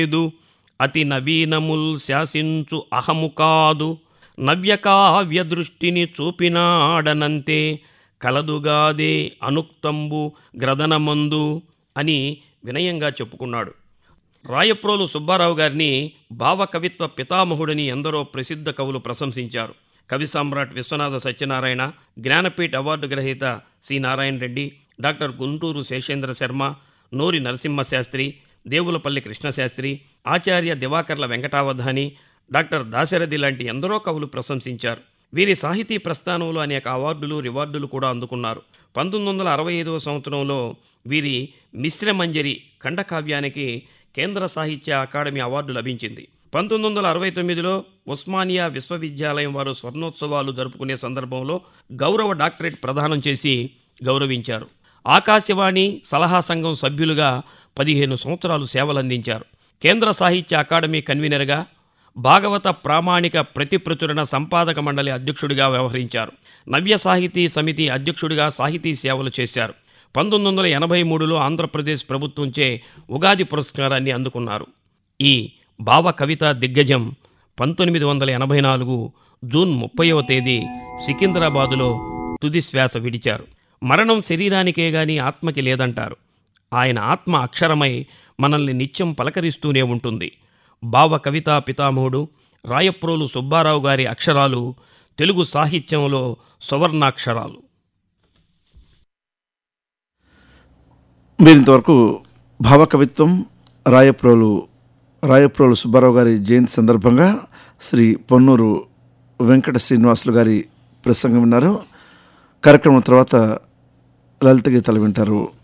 లేదు అతి నవీనముల్ శాసించు అహము కాదు నవ్యకావ్య దృష్టిని చూపినాడనంతే కలదుగాదే అనుక్తంబు గ్రదనమందు అని వినయంగా చెప్పుకున్నాడు రాయప్రోలు సుబ్బారావు గారిని భావకవిత్వ పితామహుడని ఎందరో ప్రసిద్ధ కవులు ప్రశంసించారు కవి సామ్రాట్ విశ్వనాథ సత్యనారాయణ జ్ఞానపీఠ అవార్డు గ్రహీత C Narayana Reddy doctor Guntur Seshendra Sarma Nori Narasimhasastri Devulapalli Krishnasastri Acharya Divakarla Venkatavadhani doctor Dasarathi లాంటి ఎందరో కవులు ప్రశంసించారు వీరి సాహితీ ప్రస్థానంలో అనేక అవార్డులు రివార్డులు కూడా అందుకున్నారు పంతొమ్మిది వందల అరవై ఐదవ సంవత్సరంలో వీరి మిశ్రమంజరి ఖండకావ్యానికి కేంద్ర సాహిత్య అకాడమీ అవార్డు లభించింది పంతొమ్మిది వందల అరవై తొమ్మిదిలో ఉస్మానియా విశ్వవిద్యాలయం వారు స్వర్ణోత్సవాలు జరుపుకునే సందర్భంలో గౌరవ డాక్టరేట్ ప్రదానం చేసి గౌరవించారు ఆకాశవాణి సలహా సంఘం సభ్యులుగా పదిహేను సంవత్సరాలు సేవలందించారు కేంద్ర సాహిత్య అకాడమీ కన్వీనర్గా భాగవత ప్రామాణిక ప్రతిప్రచురణ సంపాదక మండలి అధ్యక్షుడిగా వ్యవహరించారు నవ్య సాహితీ సమితి అధ్యక్షుడిగా సాహితీ సేవలు చేశారు పంతొమ్మిది వందల ఎనభై మూడులో ఆంధ్రప్రదేశ్ ప్రభుత్వంచే ఉగాది పురస్కారాన్ని అందుకున్నారు ఈ భావ కవిత దిగ్గజం పంతొమ్మిది వందల ఎనభై నాలుగు జూన్ ముప్పైవ తేదీ సికింద్రాబాదులో తుది శ్వాస విడిచారు మరణం శరీరానికే గాని ఆత్మకి లేదంటారు ఆయన ఆత్మ అక్షరమై మనల్ని నిత్యం పలకరిస్తూనే ఉంటుంది భావ కవితా పితామహుడు రాయప్రోలు సుబ్బారావు గారి అక్షరాలు తెలుగు సాహిత్యంలో సువర్ణాక్షరాలు మీరు ఇంతవరకు భావకవిత్వం రాయప్రోలు రాయప్రోలు సుబ్బారావు గారి జయంతి సందర్భంగా శ్రీ పొన్నూరు వెంకట శ్రీనివాసులు గారి ప్రసంగం విన్నారు కార్యక్రమం తర్వాత లలిత గీతాలు వింటారు